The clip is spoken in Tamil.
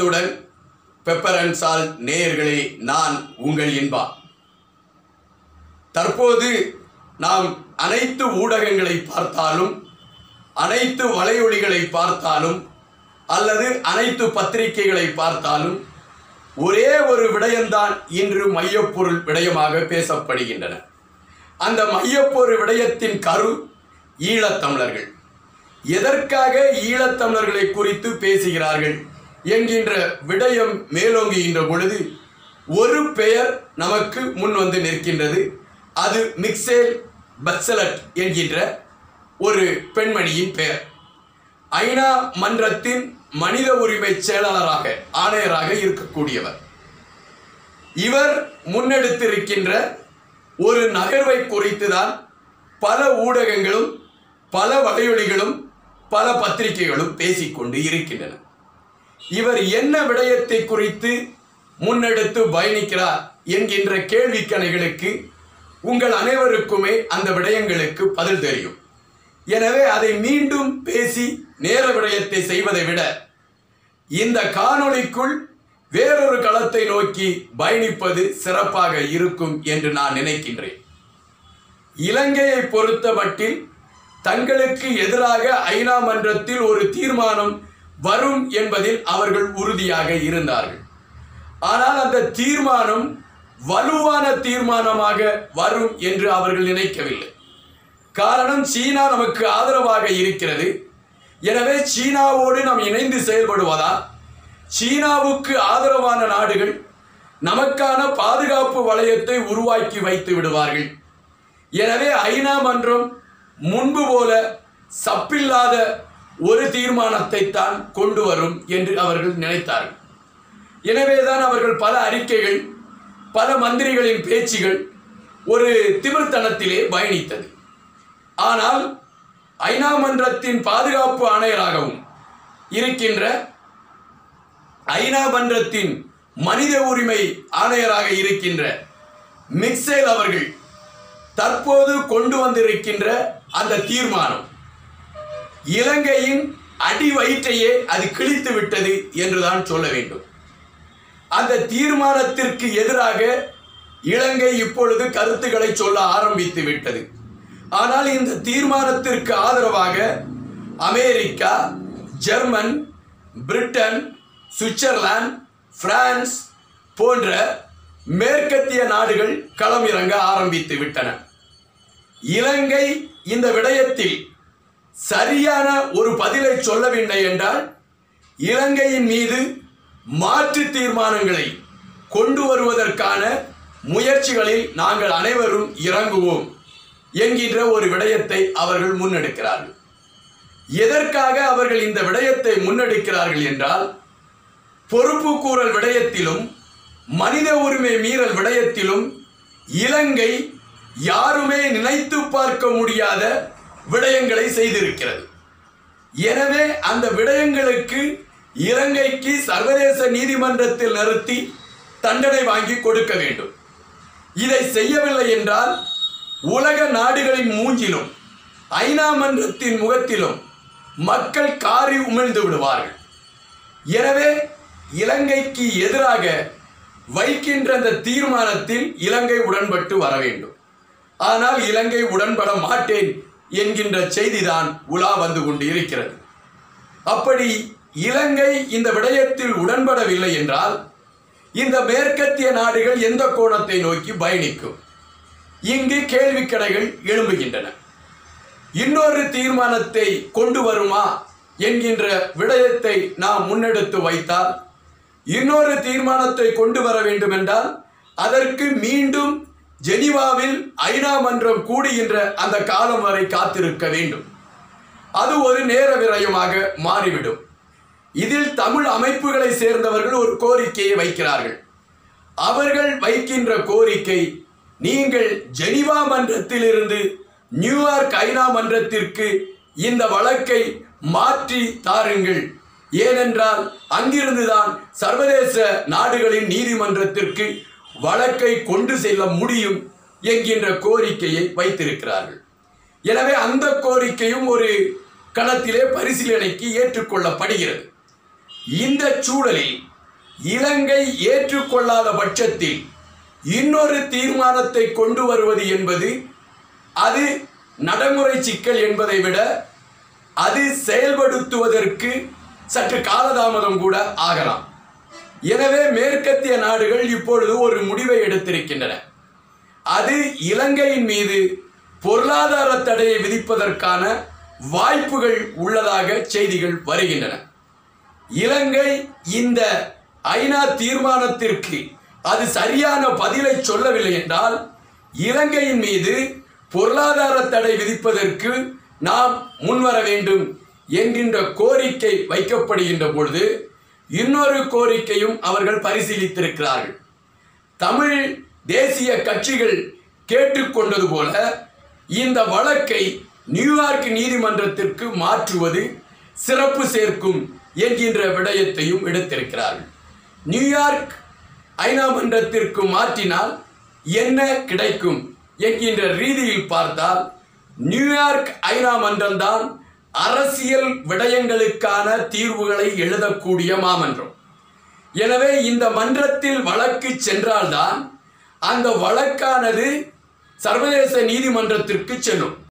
வணக்கத்துடன் பெப்பர் அண்ட் சால் நேயர்களே நான் உங்கள் இன்பா தற்போது நாம் அனைத்து ஊடகங்களை பார்த்தாலும் அனைத்து வலையொலிகளை பார்த்தாலும் அல்லது அனைத்து பத்திரிகைகளை பார்த்தாலும் ஒரே ஒரு விடயம்தான் இன்று மையப்பொருள் விடயமாக பேசப்படுகின்றன அந்த மையப்பொருள் விடயத்தின் கரு ஈழத்தமிழர்கள் எதற்காக ஈழத்தமிழர்களை குறித்து பேசுகிறார்கள் என்கின்ற விடயம் மேலோங்குகின்ற பொழுது ஒரு பெயர் நமக்கு முன் வந்து நிற்கின்றது அது மிக்சேல் பச்சலட் என்கின்ற ஒரு பெண்மணியின் பெயர் ஐநா மன்றத்தின் மனித உரிமை செயலாளராக ஆணையராக இருக்கக்கூடியவர் இவர் முன்னெடுத்திருக்கின்ற ஒரு நகர்வை குறித்துதான் பல ஊடகங்களும் பல வலையொலிகளும் பல பத்திரிகைகளும் பேசிக்கொண்டு இருக்கின்றன இவர் என்ன விடயத்தை குறித்து முன்னெடுத்து பயணிக்கிறார் என்கின்ற கேள்விக்கணைகளுக்கு உங்கள் அனைவருக்குமே அந்த விடயங்களுக்கு பதில் தெரியும் எனவே அதை மீண்டும் பேசி நேர விடயத்தை செய்வதை விட இந்த காணொளிக்குள் வேறொரு களத்தை நோக்கி பயணிப்பது சிறப்பாக இருக்கும் என்று நான் நினைக்கின்றேன் இலங்கையை பொறுத்த மட்டில் தங்களுக்கு எதிராக ஐநா மன்றத்தில் ஒரு தீர்மானம் வரும் என்பதில் அவர்கள் உறுதியாக இருந்தார்கள் ஆனால் அந்த தீர்மானம் வலுவான தீர்மானமாக வரும் என்று அவர்கள் நினைக்கவில்லை காரணம் சீனா நமக்கு ஆதரவாக இருக்கிறது எனவே சீனாவோடு நாம் இணைந்து செயல்படுவதால் சீனாவுக்கு ஆதரவான நாடுகள் நமக்கான பாதுகாப்பு வளையத்தை உருவாக்கி வைத்து விடுவார்கள் எனவே ஐநா மன்றம் முன்பு போல சப்பில்லாத ஒரு தீர்மானத்தை தான் கொண்டு வரும் என்று அவர்கள் நினைத்தார்கள் எனவேதான் அவர்கள் பல அறிக்கைகள் பல மந்திரிகளின் பேச்சுகள் ஒரு திமிர்த்தனத்திலே பயணித்தது ஆனால் ஐநா மன்றத்தின் பாதுகாப்பு ஆணையராகவும் இருக்கின்ற ஐநா மன்றத்தின் மனித உரிமை ஆணையராக இருக்கின்ற மிக்சேல் அவர்கள் தற்போது கொண்டு வந்திருக்கின்ற அந்த தீர்மானம் இலங்கையின் அடி வயிற்றையே அது கிழித்து விட்டது என்றுதான் சொல்ல வேண்டும் அந்த தீர்மானத்திற்கு எதிராக இலங்கை இப்பொழுது கருத்துக்களை சொல்ல ஆரம்பித்து விட்டது ஆனால் இந்த தீர்மானத்திற்கு ஆதரவாக America German Britain Switzerland France போன்ற மேற்கத்திய நாடுகள் களமிறங்க ஆரம்பித்து விட்டன இலங்கை இந்த விடயத்தில் சரியான ஒரு பதிலை சொல்லவில்லை என்றால் இலங்கையின் மீது மாற்று தீர்மானங்களை கொண்டு வருவதற்கான முயற்சிகளில் நாங்கள் அனைவரும் இறங்குவோம் என்கின்ற ஒரு விடயத்தை அவர்கள் முன்னெடுக்கிறார்கள் எதற்காக அவர்கள் இந்த விடயத்தை முன்னெடுக்கிறார்கள் என்றால் பொறுப்பு கூறல் விடயத்திலும் மனித உரிமை மீறல் விடயத்திலும் இலங்கை யாருமே நினைத்து பார்க்க முடியாத விடயங்களை செய்திருக்கிறது எனவே அந்த விடயங்களுக்கு இலங்கைக்கு சர்வதேச நீதிமன்றத்தில் நிறுத்தி தண்டனை வாங்கி கொடுக்க வேண்டும் இதை செய்யவில்லை என்றால் உலக நாடுகளின் மூஞ்சிலும் ஐநா மன்றத்தின் முகத்திலும் மக்கள் காரி உமிழ்ந்து விடுவார்கள் எனவே இலங்கைக்கு எதிராக வைக்கின்ற அந்த தீர்மானத்தில் இலங்கை உடன்பட்டு வர வேண்டும் ஆனால் இலங்கை உடன்பட மாட்டேன் என்கின்ற செய்திதான் உலா வந்து கொண்டு இருக்கிறது அப்படி இலங்கை இந்த விடயத்தில் உடன்படவில்லை என்றால் இந்த மேற்கத்திய நாடுகள் எந்த கோணத்தை நோக்கி பயணிக்கும் இங்கு கேள்விக்கடைகள் எழும்புகின்றன இன்னொரு தீர்மானத்தை கொண்டு வருமா என்கின்ற விடயத்தை நாம் முன்னெடுத்து வைத்தால் இன்னொரு தீர்மானத்தை கொண்டு வர வேண்டும் என்றால் அதற்கு மீண்டும் ஜெனீவாவில் ஐநா மன்றம் கூடுகின்ற அந்த காலம் வரை காத்திருக்க வேண்டும் அது ஒரு நேர விரயமாக மாறிவிடும் இதில் தமிழ் அமைப்புகளை சேர்ந்தவர்கள் ஒரு கோரிக்கையை வைக்கிறார்கள் அவர்கள் வைக்கின்ற கோரிக்கை நீங்கள் ஜெனிவா மன்றத்திலிருந்து நியூயார்க் ஐநா மன்றத்திற்கு இந்த வழக்கை மாற்றி தாருங்கள் ஏனென்றால் அங்கிருந்துதான் சர்வதேச நாடுகளின் நீதிமன்றத்திற்கு வழக்கை கொண்டு செல்ல முடியும் என்கின்ற கோரிக்கையை வைத்திருக்கிறார்கள் எனவே அந்த கோரிக்கையும் ஒரு களத்திலே பரிசீலனைக்கு ஏற்றுக்கொள்ளப்படுகிறது இந்த சூழலில் இலங்கை ஏற்றுக்கொள்ளாத பட்சத்தில் இன்னொரு தீர்மானத்தை கொண்டு வருவது என்பது அது நடைமுறை சிக்கல் என்பதை விட அது செயல்படுத்துவதற்கு சற்று காலதாமதம் கூட ஆகலாம் எனவே மேற்கத்திய நாடுகள் இப்பொழுது ஒரு முடிவை எடுத்திருக்கின்றன அது இலங்கையின் மீது பொருளாதார தடையை விதிப்பதற்கான வாய்ப்புகள் உள்ளதாக செய்திகள் வருகின்றன இலங்கை இந்த ஐநா தீர்மானத்திற்கு அது சரியான பதிலை சொல்லவில்லை என்றால் இலங்கையின் மீது பொருளாதார தடை விதிப்பதற்கு நாம் முன்வர வேண்டும் என்கின்ற கோரிக்கை வைக்கப்படுகின்ற பொழுது இன்னொரு கோரிக்கையும் அவர்கள் பரிசீலித்திருக்கிறார்கள் தமிழ் தேசிய கட்சிகள் கேட்டுக்கொண்டது போல இந்த வழக்கை நியூயார்க் நீதிமன்றத்திற்கு மாற்றுவது சிறப்பு சேர்க்கும் என்கின்ற விடயத்தையும் எடுத்திருக்கிறார்கள் நியூயார்க் ஐநா மன்றத்திற்கு மாற்றினால் என்ன கிடைக்கும் என்கின்ற ரீதியில் பார்த்தால் நியூயார்க் ஐநா மன்றம்தான் அரசியல் விடயங்களுக்கான தீர்வுகளை எழுதக்கூடிய மாமன்றம் எனவே இந்த மன்றத்தில் வழக்கு சென்றால்தான் அந்த வழக்கானது சர்வதேச நீதிமன்றத்திற்கு செல்லும்